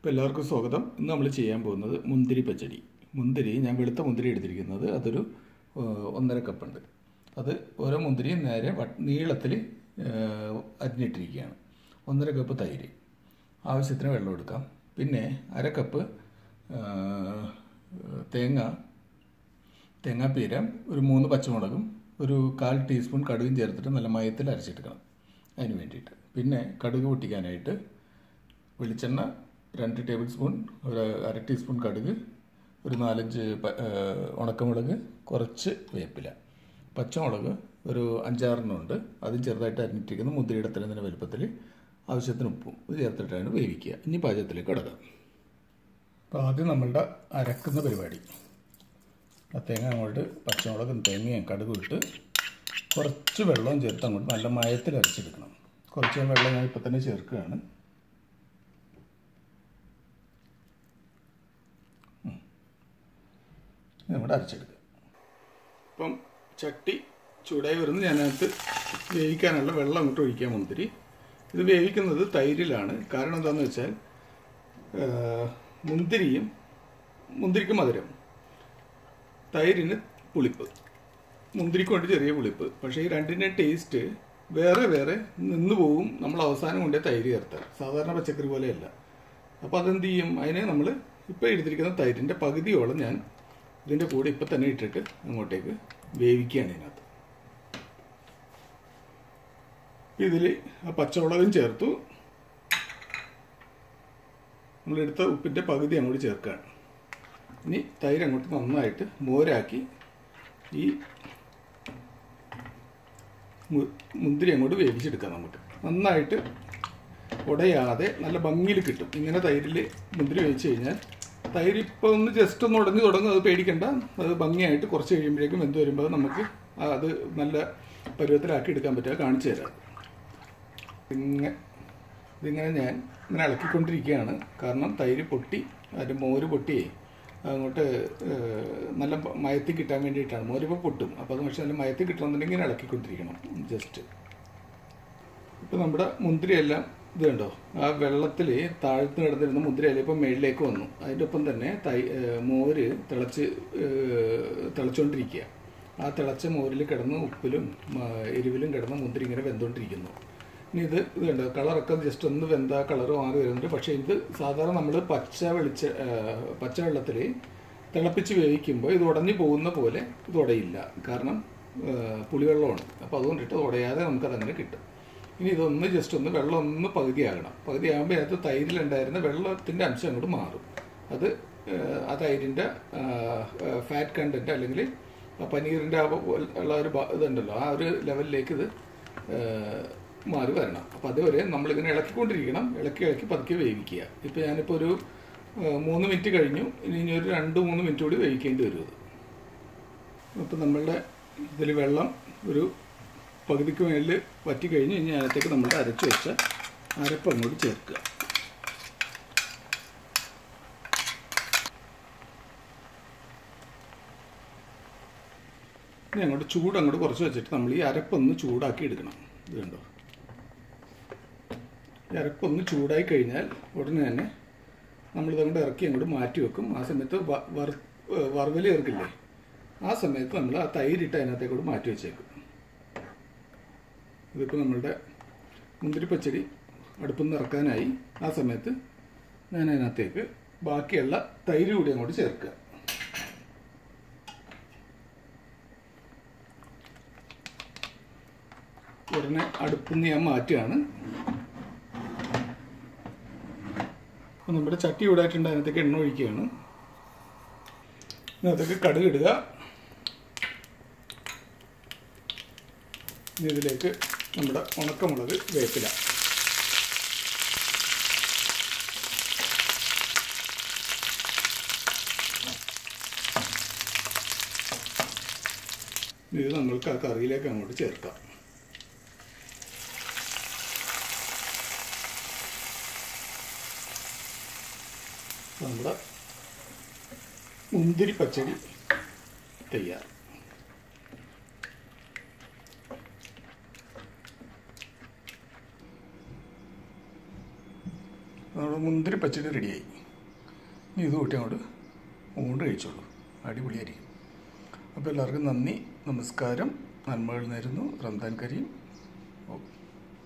ഇപ്പോൾ എല്ലാവർക്കും സ്വാഗതം ഇന്ന് നമ്മൾ ചെയ്യാൻ പോകുന്നത് മുന്തിരി പച്ചടി മുന്തിരി ഞാൻ വെളുത്ത മുന്തിരി എടുത്തിരിക്കുന്നത് അതൊരു ഏഹ്, ഒന്നര കപ്പുണ്ട് അത് ഓരോ മുന്തിരിയും നേരെ വട്ട് നീളത്തിൽ ഏഹ്, അരിഞ്ഞിട്ടിരിക്കുകയാണ് ഒന്നര കപ്പ് തൈര് ആവശ്യത്തിന് വെള്ളം എടുക്കാം പിന്നെ അര കപ്പ് ഏഹ്, തേങ്ങ തേങ്ങാപ്പീര ഒരു മൂന്ന് പച്ചമുളകും ഒരു കാൽ ടീസ്പൂൺ കടുകും ചേർത്തിട്ട് നല്ല മയത്തിൽ അരച്ചെടുക്കണം അതിന് വേണ്ടിയിട്ട് പിന്നെ കടുക് പൊട്ടിക്കാനായിട്ട് വെളിച്ചെണ്ണ രണ്ട് ടേബിൾ സ്പൂൺ ഒരു അര ടീസ്പൂൺ കടുക് ഒരു നാലഞ്ച് പ- ഏഹ് ഉണക്കമുളക് കുറച്ച് വേപ്പില പച്ചമുളക് ഒരു അഞ്ചാറെണ്ണം ഉണ്ട് അതും ചെറുതായിട്ട് അരിഞ്ഞിട്ടിരിക്കുന്ന മുന്തിരിയുടെ അത്രയും തന്നെ വലുപ്പത്തിൽ ആവശ്യത്തിന് ഉപ്പും ഇത് ചേർത്തിട്ടാണ് വേവിക്കുക ഇനി പാചകത്തിലേക്ക് കിടക്കാം അപ്പോൾ ആദ്യം നമ്മളുടെ അരക്കുന്ന പരിപാടി ആ തേങ്ങ അങ്ങോട്ട് പച്ചമുളകും തേങ്ങയും കടുകും ഇട്ട് കുറച്ച് വെള്ളം ചേർത്ത് അങ്ങോട്ട് നല്ല മയത്തിൽ അരച്ചെടുക്കണം കുറച്ച് വെള്ളം ഞാൻ ഇപ്പം തന്നെ ചേർക്കുകയാണ് ഉം. ഇത് നമ്മുടെ അരച്ചെടുക്കുക ഇപ്പം ചട്ടി ചൂടായി വരുന്ന ഞാനകത്ത് വേവിക്കാനുള്ള വെള്ളം അങ്ങോട്ട് ഒഴിക്കാൻ മുന്തിരി ഇത് വേവിക്കുന്നത് തൈരിലാണ് കാരണം എന്താണെന്ന് വെച്ചാൽ ആ, മുന്തിരിയും മുന്തിരിക്ക് മധുരം തൈരിന് പുളിപ്പ് മുന്തിരിക്ക് കൊണ്ട് ചെറിയ പുളിപ്പ് പക്ഷേ ഈ രണ്ടിൻ്റെ ടേസ്റ്റ് വേറെ വേറെ നിന്ന് പോകും നമ്മൾ അവസാനം കൊണ്ടേ തൈര് ചേർത്താൽ സാധാരണ പച്ചക്കറി പോലെയല്ല അപ്പോൾ അതെന്ത് ചെയ്യും അതിനെ നമ്മൾ ഇപ്പോൾ എടുത്തിരിക്കുന്ന തൈരിൻ്റെ പകുതിയോളം ഞാൻ ഇതിൻ്റെ കൂടെ ഇപ്പം തന്നെ ഇട്ടിട്ട് അങ്ങോട്ടേക്ക് വേവിക്കുകയാണ് ഇതിനകത്ത് ഇതിൽ ആ പച്ചമുളകും ചേർത്തു നമ്മളെടുത്ത ഉപ്പിൻ്റെ പകുതി അങ്ങോട്ട് ചേർക്കുകയാണ് ഇനി തൈര് അങ്ങോട്ട് നന്നായിട്ട് മോരാക്കി ഈ മു- മുന്തിരി അങ്ങോട്ട് വേവിച്ചെടുക്കാം നമുക്ക് നന്നായിട്ട് ഉടയാതെ നല്ല ഭംഗിയിൽ കിട്ടും ഇങ്ങനെ തൈരിൽ മുന്തിരി വേവിച്ച് കഴിഞ്ഞാൽ തൈര് ഇപ്പോൾ ഒന്ന് ജസ്റ്റ് ഒന്ന് ഉടഞ്ഞു തുടങ്ങും അത് പേടിക്കണ്ട അത് ഭംഗിയായിട്ട് കുറച്ച് കഴിയുമ്പോഴേക്കും വെന്ത് വരുമ്പോൾ നമുക്ക് അത് നല്ല പരുവത്തിലാക്കി എടുക്കാൻ പറ്റുക കാണിച്ചു തരാം ഇങ്ങനെ ഇതിങ്ങനെ ഞാൻ ഇങ്ങനെ ഇളക്കിക്കൊണ്ടിരിക്കുകയാണ് കാരണം തൈര് പൊട്ടി അതിൻ്റെ മോര് പൊട്ടിയേ അങ്ങോട്ട് ഏഹ്, നല്ല മയത്തിൽ കിട്ടാൻ വേണ്ടിയിട്ടാണ് മോരിപ്പോൾ പൊട്ടും അപ്പോൾ അത് പക്ഷേ നല്ല മയത്തിൽ കിട്ടണമെന്നുണ്ടെങ്കിൽ ഇങ്ങനെ ഇളക്കിക്കൊണ്ടിരിക്കണം ജസ്റ്റ് ഇപ്പം നമ്മുടെ മുന്തിരിയെല്ലാം ഇത് കണ്ടോ ആ വെള്ളത്തിൽ താഴ്ത്ത് കിടന്നിരുന്ന മുന്തിരിയെല്ലാം ഇപ്പം മേളിലേക്ക് വന്നു അതിൻ്റെ ഒപ്പം തന്നെ തൈ ഏഹ്, മോര് തിളച്ച് ഏഹ്, തിളച്ചുകൊണ്ടിരിക്കുക ആ തിളച്ച മോരിൽ കിടന്ന് ഉപ്പിലും ആ, എരിവിലും കിടന്ന് മുന്തിരി ഇങ്ങനെ വെന്തുകൊണ്ടിരിക്കുന്നു ഇനി ഇത് ഇത് കണ്ടോ കളറൊക്കെ ജസ്റ്റ് ഒന്ന് വെന്ത കളർ മാറി വരുന്നുണ്ട് പക്ഷേ ഇത് സാധാരണ നമ്മൾ പച്ച വെളിച്ച ഏഹ്, പച്ച വെള്ളത്തിൽ തിളപ്പിച്ച് വേവിക്കുമ്പോൾ ഇത് ഉടഞ്ഞു പോകുന്ന പോലെ ഇത് ഉടയില്ല കാരണം ഏഹ്, പുളിവെള്ളമാണ് അപ്പോൾ അതുകൊണ്ടിട്ട് ഇത് ഉടയാതെ നമുക്കതങ്ങനെ കിട്ടും ഇനി ഇതൊന്ന് ജസ്റ്റ് ഒന്ന് വെള്ളം ഒന്ന് പകുതിയാകണം പകുതിയാകുമ്പോൾ അതിനകത്ത് തൈരിലുണ്ടായിരുന്ന വെള്ളത്തിൻ്റെ അംശം അങ്ങോട്ട് മാറും അത് ഏഹ്, ആ തൈരിൻ്റെ ഫാറ്റ് കണ്ടൻറ്റ് അല്ലെങ്കിൽ ആ പനീറിൻ്റെ ആ പോലെ ഉള്ള ഒരു ഭാ- ഇതുണ്ടല്ലോ ആ ഒരു ലെവലിലേക്ക് ഇത് ഏഹ്, മാറി വരണം അപ്പം അതുവരെ നമ്മളിങ്ങനെ ഇളക്കിക്കൊണ്ടിരിക്കണം ഇളക്കി ഇളക്കി പതുക്കെ വേവിക്കുക ഇപ്പം ഞാനിപ്പോൾ ഒരു ഏഹ്, മൂന്ന് മിനിറ്റ് കഴിഞ്ഞു ഇനി ഇനി ഒരു രണ്ട് മൂന്ന് മിനിറ്റ് കൂടി വേവിക്കേണ്ടി വരും ഇത് അപ്പം നമ്മളുടെ ഇതിൽ വെള്ളം ഒരു പകുതിക്ക് മേളിൽ വറ്റി കഴിഞ്ഞ് ഇനി അതിനകത്തേക്ക് നമ്മൾ അരച്ച് വെച്ച അരപ്പ് അങ്ങോട്ട് ചേർക്കുക ഇനി അങ്ങോട്ട് ചൂട് അങ്ങോട്ട് കുറച്ച് വെച്ചിട്ട് നമ്മൾ ഈ അരപ്പൊന്ന് ചൂടാക്കി എടുക്കണം ഇത് കണ്ടോ ഈ അരപ്പൊന്ന് ചൂടായി കഴിഞ്ഞാൽ ഉടനെ തന്നെ നമ്മളിതങ്ങോട്ട് ഇറക്കി അങ്ങോട്ട് മാറ്റി വെക്കും ആ സമയത്ത് വ- വറ വറവല് ചേർക്കില്ലേ ആ സമയത്ത് നമ്മൾ ആ തൈരിട്ട് അതിനകത്തേക്കൂടെ മാറ്റി വെച്ചേക്കും ഇതിപ്പോൾ നമ്മളുടെ മുന്തിരി പച്ചടി അടുപ്പിൽ നിന്ന് ഇറക്കാനായി ആ സമയത്ത് ഞാൻ അതിനകത്തേക്ക് ബാക്കിയുള്ള തൈര് കൂടി അങ്ങോട്ട് ചേർക്കുക ഉടനെ അടുപ്പിൽ നിന്ന് ഞാൻ മാറ്റുകയാണ് അപ്പോൾ നമ്മുടെ ചട്ടി ചൂടായിട്ടുണ്ട് അതിനകത്തേക്ക് എണ്ണ ഒഴിക്കുകയാണ് ഇതിനകത്തേക്ക് കടുക് ഇടുക ഇനി ഇതിലേക്ക് നമ്മുടെ ഉണക്കമുളക് വേപ്പില ഇത് നമ്മൾക്ക് ആ കറിയിലേക്ക് അങ്ങോട്ട് ചേർക്കാം അപ്പോൾ നമ്മുടെ മുന്തിരി പച്ചടി തയ്യാർ നമ്മുടെ നമ്മുടെ മുന്തിരി പച്ചടി റെഡിയായി ഇനി ഇത് കൂട്ടി അങ്ങോട്ട് ഊണ്ട് കഴിച്ചോളൂ അടിപൊളിയായിരിക്കും അപ്പോൾ എല്ലാവർക്കും നന്ദി നമസ്കാരം നന്മകൾ നേരുന്നു റംദാൻ കരീം ഓ